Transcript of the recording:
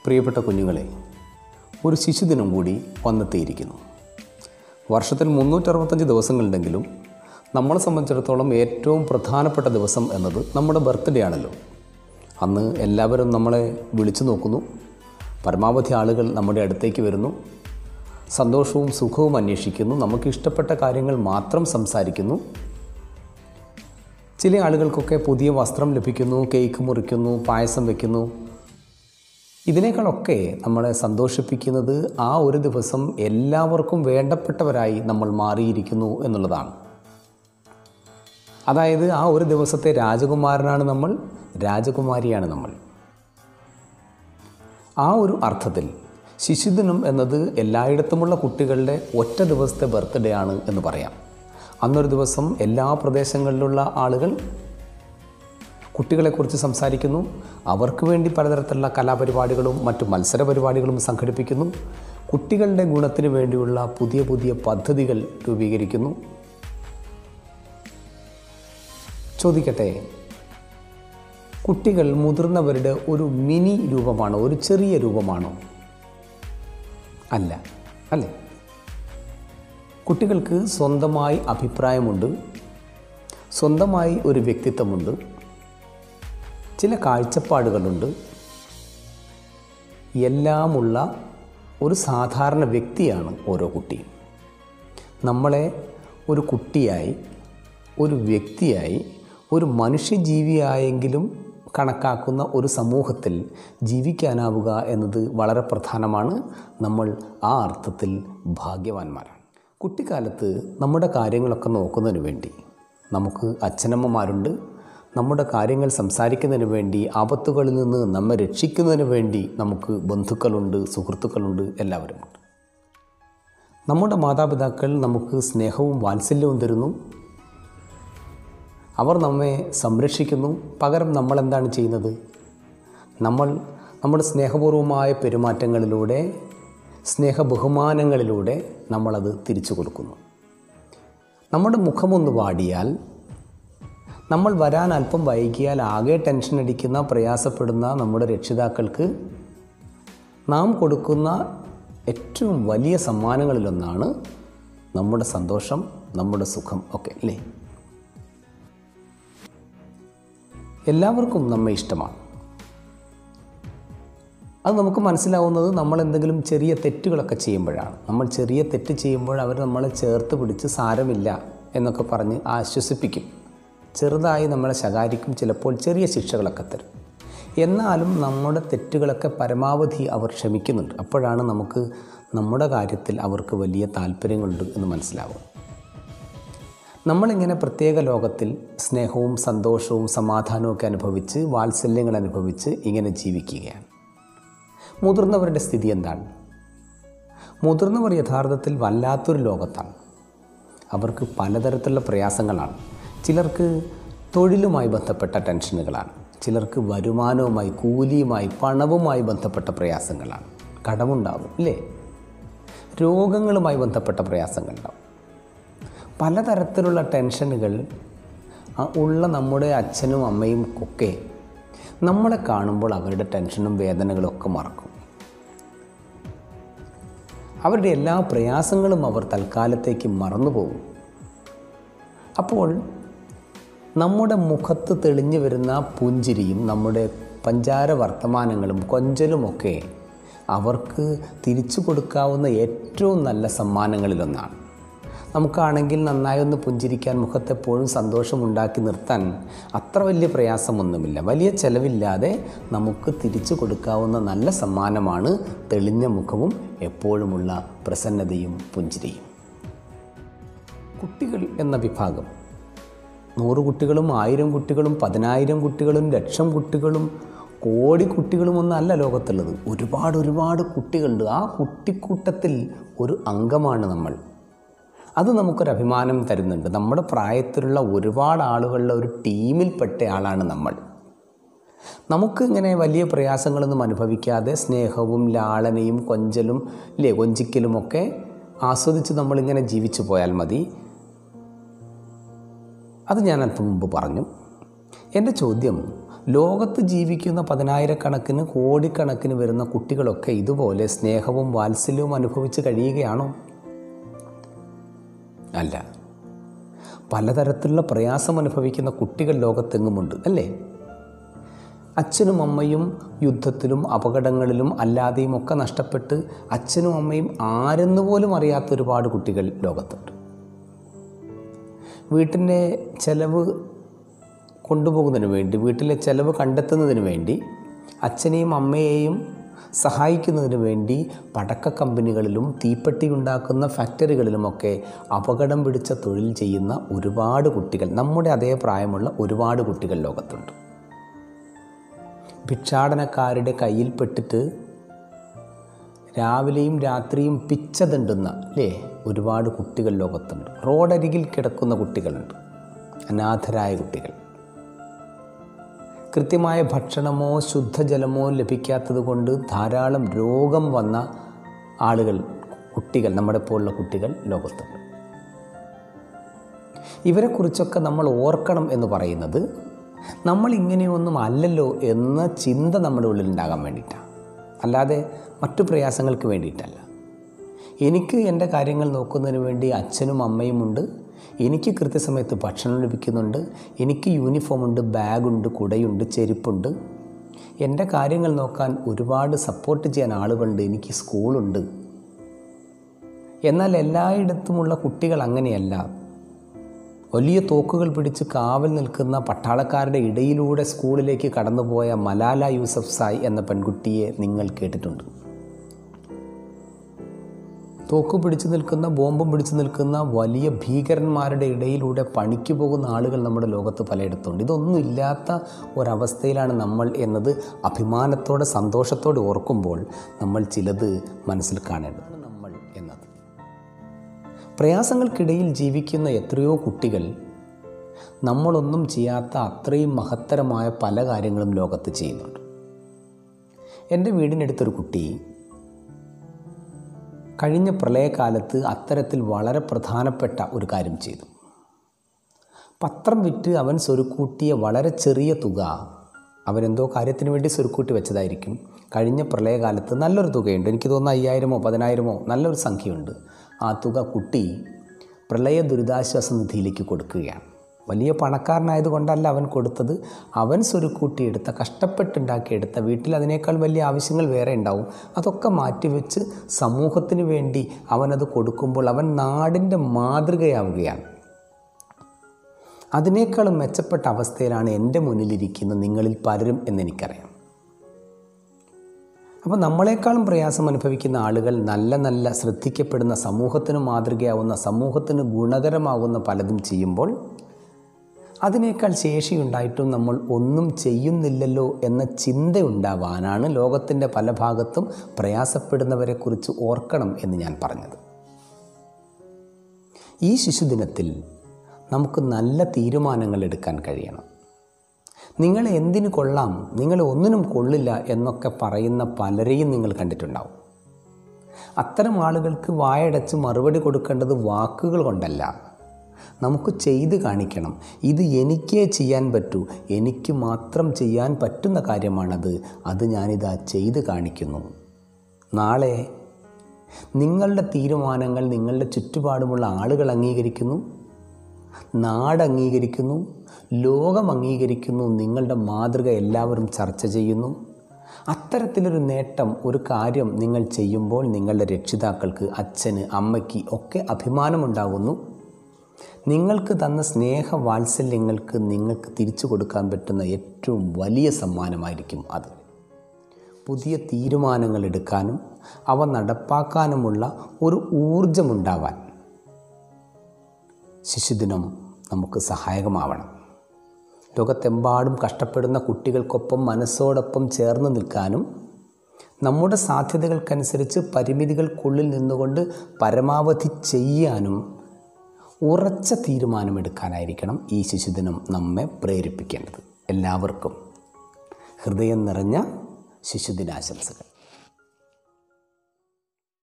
പ്രിയപ്പെട്ട കുഞ്ഞുങ്ങളെ ഒരു ശിശുദിനം കൂടി വന്നെത്തിയിരിക്കുന്നു വർഷത്തിൽ മുന്നൂറ്ററുപത്തഞ്ച് ദിവസങ്ങളുണ്ടെങ്കിലും നമ്മളെ സംബന്ധിച്ചിടത്തോളം ഏറ്റവും പ്രധാനപ്പെട്ട ദിവസം എന്നത് നമ്മുടെ ബർത്ത്ഡേ ആണല്ലോ അന്ന് എല്ലാവരും നമ്മളെ വിളിച്ചു നോക്കുന്നു പരമാവധി ആളുകൾ നമ്മുടെ അടുത്തേക്ക് വരുന്നു സന്തോഷവും സുഖവും അന്വേഷിക്കുന്നു നമുക്ക് ഇഷ്ടപ്പെട്ട കാര്യങ്ങൾ മാത്രം സംസാരിക്കുന്നു ചില ആളുകൾക്കൊക്കെ പുതിയ വസ്ത്രം ലഭിക്കുന്നു കേക്ക് മുറിക്കുന്നു പായസം വയ്ക്കുന്നു ഇതിനേക്കാളൊക്കെ നമ്മളെ സന്തോഷിപ്പിക്കുന്നത് ആ ഒരു ദിവസം എല്ലാവർക്കും വേണ്ടപ്പെട്ടവരായി നമ്മൾ മാറിയിരിക്കുന്നു എന്നുള്ളതാണ് അതായത് ആ ഒരു ദിവസത്തെ രാജകുമാരനാണ് നമ്മൾ രാജകുമാരിയാണ് നമ്മൾ ആ ഒരു അർത്ഥത്തിൽ ശിശുദിനം എന്നത് എല്ലായിടത്തുമുള്ള കുട്ടികളുടെ ഒറ്റ ദിവസത്തെ ബർത്ത്ഡേ ആണ് എന്ന് പറയാം അന്നൊരു ദിവസം എല്ലാ പ്രദേശങ്ങളിലുള്ള ആളുകൾ കുട്ടികളെക്കുറിച്ച് സംസാരിക്കുന്നു അവർക്ക് വേണ്ടി പലതരത്തിലുള്ള കലാപരിപാടികളും മറ്റു മത്സര പരിപാടികളും സംഘടിപ്പിക്കുന്നു കുട്ടികളുടെ ഗുണത്തിന് വേണ്ടിയുള്ള പുതിയ പുതിയ പദ്ധതികൾ രൂപീകരിക്കുന്നു ചോദിക്കട്ടെ കുട്ടികൾ മുതിർന്നവരുടെ ഒരു മിനി രൂപമാണോ ഒരു ചെറിയ രൂപമാണോ അല്ല അല്ലേ കുട്ടികൾക്ക് സ്വന്തമായി അഭിപ്രായമുണ്ട് സ്വന്തമായി ഒരു വ്യക്തിത്വമുണ്ട് ചില കാഴ്ചപ്പാടുകളുണ്ട് എല്ലാമുള്ള ഒരു സാധാരണ വ്യക്തിയാണ് ഓരോ കുട്ടിയും നമ്മളെ ഒരു കുട്ടിയായി ഒരു വ്യക്തിയായി ഒരു മനുഷ്യജീവിയായെങ്കിലും കണക്കാക്കുന്ന ഒരു സമൂഹത്തിൽ ജീവിക്കാനാവുക എന്നത് വളരെ പ്രധാനമാണ് നമ്മൾ ആ അർത്ഥത്തിൽ ഭാഗ്യവാന്മാരാണ് കുട്ടിക്കാലത്ത് നമ്മുടെ കാര്യങ്ങളൊക്കെ നോക്കുന്നതിന് വേണ്ടി നമുക്ക് അച്ഛനമ്മമാരുണ്ട് നമ്മുടെ കാര്യങ്ങൾ സംസാരിക്കുന്നതിന് വേണ്ടി ആപത്തുകളിൽ നിന്ന് നമ്മെ രക്ഷിക്കുന്നതിന് വേണ്ടി നമുക്ക് ബന്ധുക്കളുണ്ട് സുഹൃത്തുക്കളുണ്ട് എല്ലാവരുമുണ്ട് നമ്മുടെ മാതാപിതാക്കൾ നമുക്ക് സ്നേഹവും വാത്സല്യവും തരുന്നു അവർ നമ്മെ സംരക്ഷിക്കുന്നു പകരം നമ്മൾ എന്താണ് ചെയ്യുന്നത് നമ്മൾ നമ്മുടെ സ്നേഹപൂർവമായ പെരുമാറ്റങ്ങളിലൂടെ സ്നേഹ ബഹുമാനങ്ങളിലൂടെ നമ്മളത് തിരിച്ചു കൊടുക്കുന്നു നമ്മുടെ മുഖമൊന്ന് വാടിയാൽ നമ്മൾ വരാൻ അല്പം വൈകിയാൽ ആകെ ടെൻഷൻ അടിക്കുന്ന പ്രയാസപ്പെടുന്ന നമ്മുടെ രക്ഷിതാക്കൾക്ക് നാം കൊടുക്കുന്ന ഏറ്റവും വലിയ സമ്മാനങ്ങളിലൊന്നാണ് നമ്മുടെ സന്തോഷം നമ്മുടെ സുഖം ഒക്കെ അല്ലേ എല്ലാവർക്കും നമ്മെ ഇഷ്ടമാണ് അത് നമുക്ക് മനസ്സിലാവുന്നത് നമ്മൾ എന്തെങ്കിലും ചെറിയ തെറ്റുകളൊക്കെ ചെയ്യുമ്പോഴാണ് നമ്മൾ ചെറിയ തെറ്റ് ചെയ്യുമ്പോൾ അവർ നമ്മളെ ചേർത്ത് പിടിച്ച് സാരമില്ല എന്നൊക്കെ പറഞ്ഞ് ആശ്വസിപ്പിക്കും ചെറുതായി നമ്മളെ ശകാരിക്കും ചിലപ്പോൾ ചെറിയ ശിക്ഷകളൊക്കെ തരും എന്നാലും നമ്മുടെ തെറ്റുകളൊക്കെ പരമാവധി അവർ ക്ഷമിക്കുന്നുണ്ട് അപ്പോഴാണ് നമുക്ക് നമ്മുടെ കാര്യത്തിൽ അവർക്ക് വലിയ താല്പര്യങ്ങളുണ്ട് എന്ന് മനസ്സിലാവും നമ്മളിങ്ങനെ പ്രത്യേക ലോകത്തിൽ സ്നേഹവും സന്തോഷവും സമാധാനവും ഒക്കെ അനുഭവിച്ച് വാത്സല്യങ്ങൾ അനുഭവിച്ച് ഇങ്ങനെ ജീവിക്കുകയാണ് മുതിർന്നവരുടെ സ്ഥിതി എന്താണ് മുതിർന്നവർ യഥാർത്ഥത്തിൽ വല്ലാത്തൊരു ലോകത്താണ് അവർക്ക് പലതരത്തിലുള്ള പ്രയാസങ്ങളാണ് ചിലർക്ക് തൊഴിലുമായി ബന്ധപ്പെട്ട ടെൻഷനുകളാണ് ചിലർക്ക് വരുമാനവുമായി കൂലിയുമായി പണവുമായി ബന്ധപ്പെട്ട പ്രയാസങ്ങളാണ് കടമുണ്ടാകും അല്ലേ രോഗങ്ങളുമായി ബന്ധപ്പെട്ട പ്രയാസങ്ങളുണ്ടാവും പലതരത്തിലുള്ള ടെൻഷനുകൾ ആ ഉള്ള നമ്മുടെ അച്ഛനും അമ്മയും ഒക്കെ നമ്മളെ കാണുമ്പോൾ അവരുടെ ടെൻഷനും വേദനകളും ഒക്കെ മറക്കും അവരുടെ എല്ലാ പ്രയാസങ്ങളും അവർ തൽക്കാലത്തേക്ക് മറന്നുപോകും അപ്പോൾ നമ്മുടെ മുഖത്ത് തെളിഞ്ഞു വരുന്ന പുഞ്ചിരിയും നമ്മുടെ പഞ്ചാര വർത്തമാനങ്ങളും കൊഞ്ചലുമൊക്കെ അവർക്ക് തിരിച്ചു കൊടുക്കാവുന്ന ഏറ്റവും നല്ല സമ്മാനങ്ങളിലൊന്നാണ് നമുക്കാണെങ്കിൽ നന്നായി ഒന്ന് പുഞ്ചിരിക്കാൻ മുഖത്തെപ്പോഴും സന്തോഷമുണ്ടാക്കി നിർത്താൻ അത്ര വലിയ പ്രയാസമൊന്നുമില്ല വലിയ ചെലവില്ലാതെ നമുക്ക് തിരിച്ചു കൊടുക്കാവുന്ന നല്ല സമ്മാനമാണ് തെളിഞ്ഞ മുഖവും എപ്പോഴുമുള്ള പ്രസന്നതയും പുഞ്ചിരിയും കുട്ടികൾ എന്ന വിഭാഗം നൂറ് കുട്ടികളും ആയിരം കുട്ടികളും പതിനായിരം കുട്ടികളും ലക്ഷം കുട്ടികളും കോടി കുട്ടികളും ഒന്നല്ല ലോകത്തുള്ളത് ഒരുപാട് ഒരുപാട് കുട്ടികളുണ്ട് ആ കുട്ടിക്കൂട്ടത്തിൽ ഒരു അംഗമാണ് നമ്മൾ അത് നമുക്കൊരു അഭിമാനം തരുന്നുണ്ട് നമ്മുടെ പ്രായത്തിലുള്ള ഒരുപാട് ആളുകളുടെ ഒരു ടീമിൽപ്പെട്ട ആളാണ് നമ്മൾ നമുക്ക് ഇങ്ങനെ വലിയ പ്രയാസങ്ങളൊന്നും അനുഭവിക്കാതെ സ്നേഹവും ലാളനയും കൊഞ്ചലും ഇല്ലേ കൊഞ്ചിക്കലുമൊക്കെ ആസ്വദിച്ച് നമ്മളിങ്ങനെ ജീവിച്ചു പോയാൽ മതി അത് ഞാൻ അല്പം മുമ്പ് പറഞ്ഞു എൻ്റെ ചോദ്യം ലോകത്ത് ജീവിക്കുന്ന പതിനായിരക്കണക്കിന് കോടിക്കണക്കിന് വരുന്ന കുട്ടികളൊക്കെ ഇതുപോലെ സ്നേഹവും വാത്സല്യവും അനുഭവിച്ച് കഴിയുകയാണോ അല്ല പലതരത്തിലുള്ള പ്രയാസം അനുഭവിക്കുന്ന കുട്ടികൾ ലോകത്തെങ്ങുമുണ്ട് അല്ലേ അച്ഛനും അമ്മയും യുദ്ധത്തിലും അപകടങ്ങളിലും അല്ലാതെയും ഒക്കെ നഷ്ടപ്പെട്ട് അച്ഛനും അമ്മയും ആരെന്ന് പോലും അറിയാത്ത ഒരുപാട് കുട്ടികൾ ലോകത്തുണ്ട് വീട്ടിൻ്റെ ചെലവ് കൊണ്ടുപോകുന്നതിന് വേണ്ടി വീട്ടിലെ ചെലവ് കണ്ടെത്തുന്നതിന് വേണ്ടി അച്ഛനെയും അമ്മയെയും സഹായിക്കുന്നതിന് വേണ്ടി പടക്ക കമ്പനികളിലും തീപ്പെട്ടി ഉണ്ടാക്കുന്ന ഫാക്ടറികളിലുമൊക്കെ അപകടം പിടിച്ച തൊഴിൽ ചെയ്യുന്ന ഒരുപാട് കുട്ടികൾ നമ്മുടെ അതേ പ്രായമുള്ള ഒരുപാട് കുട്ടികൾ ലോകത്തുണ്ട് ഭിക്ഷാടനക്കാരുടെ കയ്യിൽപ്പെട്ടിട്ട് രാവിലെയും രാത്രിയും പിച്ച തണ്ടുന്ന അല്ലേ ഒരുപാട് കുട്ടികൾ ലോകത്തുണ്ട് റോഡരികിൽ കിടക്കുന്ന കുട്ടികളുണ്ട് അനാഥരായ കുട്ടികൾ കൃത്യമായ ഭക്ഷണമോ ശുദ്ധജലമോ ലഭിക്കാത്തത് കൊണ്ട് ധാരാളം രോഗം വന്ന ആളുകൾ കുട്ടികൾ നമ്മുടെ പോലുള്ള കുട്ടികൾ ലോകത്തുണ്ട് ഇവരെക്കുറിച്ചൊക്കെ നമ്മൾ ഓർക്കണം എന്ന് പറയുന്നത് നമ്മൾ ഇങ്ങനെയൊന്നും അല്ലല്ലോ എന്ന ചിന്ത നമ്മുടെ ഉള്ളിൽ ഉണ്ടാകാൻ വേണ്ടിയിട്ടാണ് അല്ലാതെ മറ്റു പ്രയാസങ്ങൾക്ക് വേണ്ടിയിട്ടല്ല എനിക്ക് എൻ്റെ കാര്യങ്ങൾ നോക്കുന്നതിന് വേണ്ടി അച്ഛനും അമ്മയുമുണ്ട് എനിക്ക് കൃത്യസമയത്ത് ഭക്ഷണം ലഭിക്കുന്നുണ്ട് എനിക്ക് യൂണിഫോമുണ്ട് ബാഗുണ്ട് കുടയുണ്ട് ചെരുപ്പുണ്ട് എൻ്റെ കാര്യങ്ങൾ നോക്കാൻ ഒരുപാട് സപ്പോർട്ട് ചെയ്യാൻ ആളുകളുണ്ട് എനിക്ക് സ്കൂളുണ്ട് എന്നാൽ എല്ലായിടത്തുമുള്ള കുട്ടികൾ അങ്ങനെയല്ല വലിയ തോക്കുകൾ പിടിച്ച് കാവൽ നിൽക്കുന്ന പട്ടാളക്കാരുടെ ഇടയിലൂടെ സ്കൂളിലേക്ക് കടന്നുപോയ മലാല യൂസഫ് സായ് എന്ന പെൺകുട്ടിയെ നിങ്ങൾ കേട്ടിട്ടുണ്ട് തോക്ക് പിടിച്ചു നിൽക്കുന്ന ബോംബും പിടിച്ചു നിൽക്കുന്ന വലിയ ഭീകരന്മാരുടെ ഇടയിലൂടെ പണിക്ക് പോകുന്ന ആളുകൾ നമ്മുടെ ലോകത്ത് പലയിടത്തുണ്ട് ഇതൊന്നും ഇല്ലാത്ത ഒരവസ്ഥയിലാണ് നമ്മൾ എന്നത് അഭിമാനത്തോടെ സന്തോഷത്തോടെ ഓർക്കുമ്പോൾ നമ്മൾ ചിലത് മനസ്സിൽ കാണേണ്ടത് നമ്മൾ എന്നത് പ്രയാസങ്ങൾക്കിടയിൽ ജീവിക്കുന്ന എത്രയോ കുട്ടികൾ നമ്മളൊന്നും ചെയ്യാത്ത അത്രയും മഹത്തരമായ പല കാര്യങ്ങളും ലോകത്ത് ചെയ്യുന്നുണ്ട് എൻ്റെ വീടിനടുത്തൊരു കുട്ടി കഴിഞ്ഞ പ്രളയകാലത്ത് അത്തരത്തിൽ വളരെ പ്രധാനപ്പെട്ട ഒരു കാര്യം ചെയ്തു പത്രം വിറ്റ് അവൻ സ്വരുക്കൂട്ടിയ വളരെ ചെറിയ തുക അവനെന്തോ കാര്യത്തിന് വേണ്ടി സ്വരുക്കൂട്ടി വെച്ചതായിരിക്കും കഴിഞ്ഞ പ്രളയകാലത്ത് നല്ലൊരു തുകയുണ്ട് എനിക്ക് തോന്നുന്നു അയ്യായിരമോ പതിനായിരമോ നല്ലൊരു സംഖ്യയുണ്ട് ആ തുക കുട്ടി പ്രളയ ദുരിതാശ്വാസ നിധിയിലേക്ക് കൊടുക്കുകയാണ് വലിയ പണക്കാരനായതുകൊണ്ടല്ല അവൻ കൊടുത്തത് അവൻ സ്വരുക്കൂട്ടിയെടുത്ത കഷ്ടപ്പെട്ടുണ്ടാക്കിയെടുത്ത വീട്ടിൽ അതിനേക്കാൾ വലിയ ആവശ്യങ്ങൾ വേറെ ഉണ്ടാവും അതൊക്കെ മാറ്റിവെച്ച് സമൂഹത്തിന് വേണ്ടി അവനത് കൊടുക്കുമ്പോൾ അവൻ നാടിൻ്റെ മാതൃകയാവുകയാണ് അതിനേക്കാളും മെച്ചപ്പെട്ട അവസ്ഥയിലാണ് എൻ്റെ മുന്നിലിരിക്കുന്ന നിങ്ങളിൽ പലരും എന്നെനിക്കറിയാം അപ്പോൾ നമ്മളെക്കാളും പ്രയാസം അനുഭവിക്കുന്ന ആളുകൾ നല്ല നല്ല ശ്രദ്ധിക്കപ്പെടുന്ന സമൂഹത്തിന് മാതൃകയാവുന്ന സമൂഹത്തിന് ഗുണകരമാകുന്ന പലതും ചെയ്യുമ്പോൾ അതിനേക്കാൾ ശേഷിയുണ്ടായിട്ടും നമ്മൾ ഒന്നും ചെയ്യുന്നില്ലല്ലോ എന്ന ചിന്തയുണ്ടാവാനാണ് ലോകത്തിൻ്റെ പല ഭാഗത്തും പ്രയാസപ്പെടുന്നവരെക്കുറിച്ച് ഓർക്കണം എന്ന് ഞാൻ പറഞ്ഞത് ഈ ശിശുദിനത്തിൽ നമുക്ക് നല്ല തീരുമാനങ്ങൾ എടുക്കാൻ കഴിയണം നിങ്ങളെ എന്തിനു കൊള്ളാം നിങ്ങളെ ഒന്നിനും കൊള്ളില്ല എന്നൊക്കെ പറയുന്ന പലരെയും നിങ്ങൾ കണ്ടിട്ടുണ്ടാവും അത്തരം ആളുകൾക്ക് വായടച്ച് മറുപടി കൊടുക്കേണ്ടത് വാക്കുകൾ കൊണ്ടല്ല നമുക്ക് ചെയ്ത് കാണിക്കണം ഇത് എനിക്കേ ചെയ്യാൻ പറ്റൂ എനിക്ക് മാത്രം ചെയ്യാൻ പറ്റുന്ന കാര്യമാണത് അത് ഞാനിതാ ചെയ്ത് കാണിക്കുന്നു നാളെ നിങ്ങളുടെ തീരുമാനങ്ങൾ നിങ്ങളുടെ ചുറ്റുപാടുമുള്ള ആളുകൾ അംഗീകരിക്കുന്നു നാട് അംഗീകരിക്കുന്നു ലോകം അംഗീകരിക്കുന്നു നിങ്ങളുടെ മാതൃക എല്ലാവരും ചർച്ച ചെയ്യുന്നു അത്തരത്തിലൊരു നേട്ടം ഒരു കാര്യം നിങ്ങൾ ചെയ്യുമ്പോൾ നിങ്ങളുടെ രക്ഷിതാക്കൾക്ക് അച്ഛന് അമ്മയ്ക്ക് ഒക്കെ അഭിമാനമുണ്ടാകുന്നു നിങ്ങൾക്ക് തന്ന സ്നേഹ വാത്സല്യങ്ങൾക്ക് നിങ്ങൾക്ക് തിരിച്ചു കൊടുക്കാൻ പറ്റുന്ന ഏറ്റവും വലിയ സമ്മാനമായിരിക്കും അത് പുതിയ തീരുമാനങ്ങൾ എടുക്കാനും അവ നടപ്പാക്കാനുമുള്ള ഒരു ഊർജമുണ്ടാവാൻ ശിശുദിനം നമുക്ക് സഹായകമാവണം ലോകത്തെമ്പാടും കഷ്ടപ്പെടുന്ന കുട്ടികൾക്കൊപ്പം മനസ്സോടൊപ്പം ചേർന്ന് നിൽക്കാനും നമ്മുടെ സാധ്യതകൾക്കനുസരിച്ച് പരിമിതികൾക്കുള്ളിൽ നിന്നുകൊണ്ട് പരമാവധി ചെയ്യാനും ഉറച്ച തീരുമാനമെടുക്കാനായിരിക്കണം ഈ ശിശുദിനം നമ്മെ പ്രേരിപ്പിക്കേണ്ടത് എല്ലാവർക്കും ഹൃദയം നിറഞ്ഞ ശിശുദിനാശംസകൾ